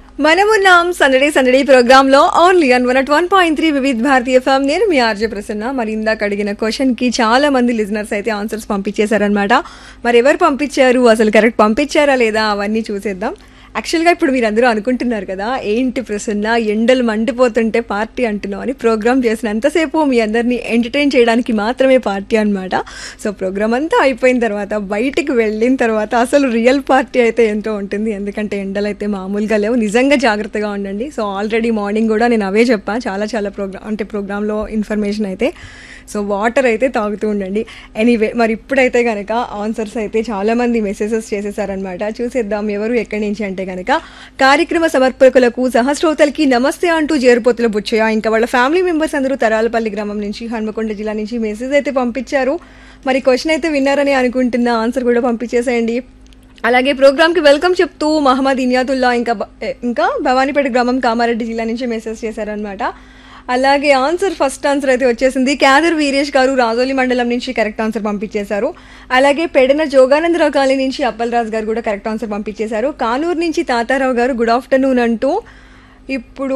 మనమున్నాం సందడి సందడి ప్రోగ్రామ్ లో only on one at one point three Vividh Bharatiya FM నేను మీ ఆర్జే ప్రసన్న మరి ఇందాక అడిగిన క్వశ్చన్ కి చాలా మంది లిజనర్స్ అయితే ఆన్సర్స్ పంపించేశారనమాట మరి ఎవరు పంపించారు అసలు కరెక్ట్ పంపించారా లేదా అవన్నీ చూసేద్దాం యాక్చువల్గా ఇప్పుడు మీరు అందరూ అనుకుంటున్నారు కదా ఏంటి ప్రసన్న ఎండలు మండిపోతుంటే పార్టీ అంటున్నావు అని ప్రోగ్రామ్ చేసినంతసేపు మీ అందరినీ ఎంటర్టైన్ చేయడానికి మాత్రమే పార్టీ అనమాట సో ప్రోగ్రామ్ అంతా అయిపోయిన తర్వాత బయటికి వెళ్ళిన తర్వాత అసలు రియల్ పార్టీ అయితే ఎంతో ఉంటుంది ఎందుకంటే ఎండలు అయితే మామూలుగా లేవు నిజంగా జాగ్రత్తగా ఉండండి సో ఆల్రెడీ మార్నింగ్ కూడా నేను అవే చెప్పా చాలా చాలా ప్రోగ్రామ్ అంటే ప్రోగ్రాంలో ఇన్ఫర్మేషన్ అయితే సో వాటర్ అయితే తాగుతూ ఉండండి ఎనీవే మరి ఇప్పుడైతే కనుక ఆన్సర్స్ అయితే చాలామంది మెసేజెస్ చేసేసారనమాట చూసేద్దాం ఎవరు ఎక్కడి నుంచి అంటే కనుక కార్యక్రమ సమర్పకులకు సహస్రోతలకి నమస్తే అంటూ జేరుపోతుల బుచ్చయ్య ఇంకా వాళ్ళ ఫ్యామిలీ మెంబర్స్ అందరూ తరాలపల్లి గ్రామం నుంచి హన్మకొండ జిల్లా నుంచి మెసేజ్ అయితే పంపించారు మరి క్వశ్చన్ అయితే విన్నారని అనుకుంటున్నా ఆన్సర్ కూడా పంపించేసేయండి అలాగే ప్రోగ్రామ్కి వెల్కమ్ చెప్తూ మహమ్మద్ ఇనియాతుల్లా ఇంకా బ- ఇంకా భవానీపేట గ్రామం కామారెడ్డి జిల్లా నుంచి మెసేజ్ చేశారనమాట అలాగే ఆన్సర్ ఫస్ట్ ఆన్సర్ అయితే వచ్చేసింది క్యాదర్ వీరేష్ గారు రాజోలి మండలం నుంచి కరెక్ట్ ఆన్సర్ పంపించేశారు అలాగే పెడన జోగానందరావు కాలనీ నుంచి అప్పలరాజు గారు కూడా కరెక్ట్ ఆన్సర్ పంపించేశారు కానూరు నుంచి తాతారావు గారు గుడ్ ఆఫ్టర్నూన్ అంటూ ఇప్పుడు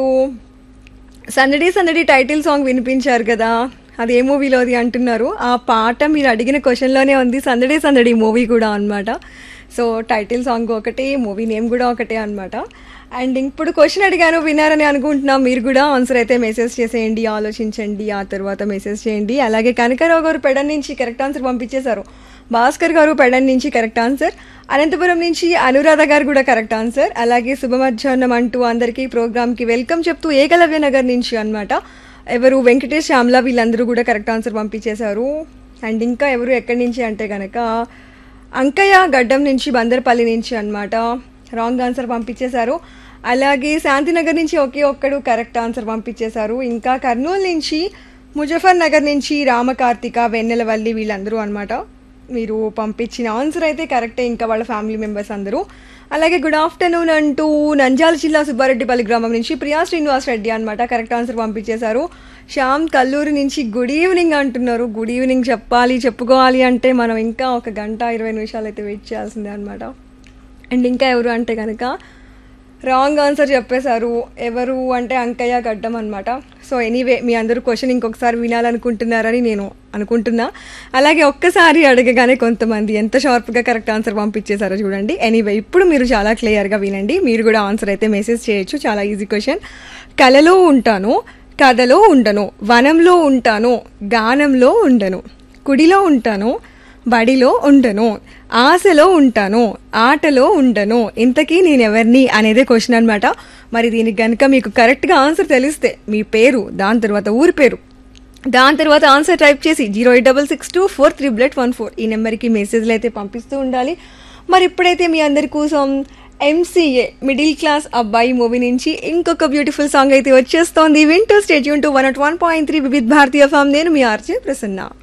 సందడి సందడి టైటిల్ సాంగ్ వినిపించారు కదా అది ఏ మూవీలోది అంటున్నారు ఆ పాట మీరు అడిగిన క్వశ్చన్లోనే ఉంది సందడి సందడి మూవీ కూడా అన్నమాట సో టైటిల్ సాంగ్ ఒకటి మూవీ నేమ్ కూడా ఒకటే అన్నమాట అండ్ ఇప్పుడు క్వశ్చన్ అడిగాను విన్నారని అనుకుంటున్నా మీరు కూడా ఆన్సర్ అయితే మెసేజ్ చేసేయండి ఆలోచించండి ఆ తర్వాత మెసేజ్ చేయండి అలాగే కనకరావు గారు పెడన్ నుంచి కరెక్ట్ ఆన్సర్ పంపించేశారు భాస్కర్ గారు పెడన్ నుంచి కరెక్ట్ ఆన్సర్ అనంతపురం నుంచి అనురాధ గారు కూడా కరెక్ట్ ఆన్సర్ అలాగే శుభ మధ్యాహ్నం అంటూ అందరికీ ప్రోగ్రామ్కి వెల్కమ్ చెప్తూ ఏకలవ్య నగర్ నుంచి అన్నమాట ఎవరు వెంకటేష్ శ్యామ్లా వీళ్ళందరూ కూడా కరెక్ట్ ఆన్సర్ పంపించేశారు అండ్ ఇంకా ఎవరు ఎక్కడి నుంచి అంటే కనుక అంకయ్య గడ్డం నుంచి బందర్పల్లి నుంచి అన్నమాట రాంగ్ ఆన్సర్ పంపించేశారు అలాగే శాంతినగర్ నుంచి ఒకే ఒక్కడు కరెక్ట్ ఆన్సర్ పంపించేశారు ఇంకా కర్నూలు నుంచి ముజఫర్ నగర్ నుంచి రామకార్తిక వెన్నెలవల్లి వీళ్ళందరూ అన్నమాట మీరు పంపించిన ఆన్సర్ అయితే కరెక్టే ఇంకా వాళ్ళ ఫ్యామిలీ మెంబర్స్ అందరూ అలాగే గుడ్ ఆఫ్టర్నూన్ అంటూ నంజాల జిల్లా సుబ్బారెడ్డిపల్లి గ్రామం నుంచి ప్రియా శ్రీనివాస్ రెడ్డి అనమాట కరెక్ట్ ఆన్సర్ పంపించేశారు శ్యామ్ కల్లూరు నుంచి గుడ్ ఈవినింగ్ అంటున్నారు గుడ్ ఈవినింగ్ చెప్పాలి చెప్పుకోవాలి అంటే మనం ఇంకా ఒక గంట ఇరవై నిమిషాలు అయితే వెయిట్ చేయాల్సిందే అనమాట అండ్ ఇంకా ఎవరు అంటే కనుక రాంగ్ ఆన్సర్ చెప్పేశారు ఎవరు అంటే అంకయ్య గడ్డం అనమాట సో ఎనీవే మీ అందరూ క్వశ్చన్ ఇంకొకసారి వినాలనుకుంటున్నారని నేను అనుకుంటున్నా అలాగే ఒక్కసారి అడగగానే కొంతమంది ఎంత షార్ప్గా కరెక్ట్ ఆన్సర్ పంపించేశారో చూడండి ఎనీవే ఇప్పుడు మీరు చాలా క్లియర్గా వినండి మీరు కూడా ఆన్సర్ అయితే మెసేజ్ చేయొచ్చు చాలా ఈజీ క్వశ్చన్ కలలో ఉంటాను కథలో ఉండను వనంలో ఉంటాను గానంలో ఉండను కుడిలో ఉంటాను బడిలో ఉండను ఆశలో ఉంటాను ఆటలో ఉండను ఇంతకీ నేను ఎవరిని అనేదే క్వశ్చన్ అనమాట మరి దీనికి కనుక మీకు కరెక్ట్గా ఆన్సర్ తెలిస్తే మీ పేరు దాని తర్వాత ఊరి పేరు దాని తర్వాత ఆన్సర్ టైప్ చేసి zero eight double six two four triple one four ఈ నెంబర్కి మెసేజ్లు అయితే పంపిస్తూ ఉండాలి మరి ఇప్పుడైతే మీ అందరి కోసం MCA middle class Abbayi movie నుంచి ఇంకొక బ్యూటిఫుల్ సాంగ్ అయితే వచ్చేస్తోంది వింటూ stay tuned to one at one point three Vividh Bharatiya FM నేను మీ ఆర్జే ప్రసన్న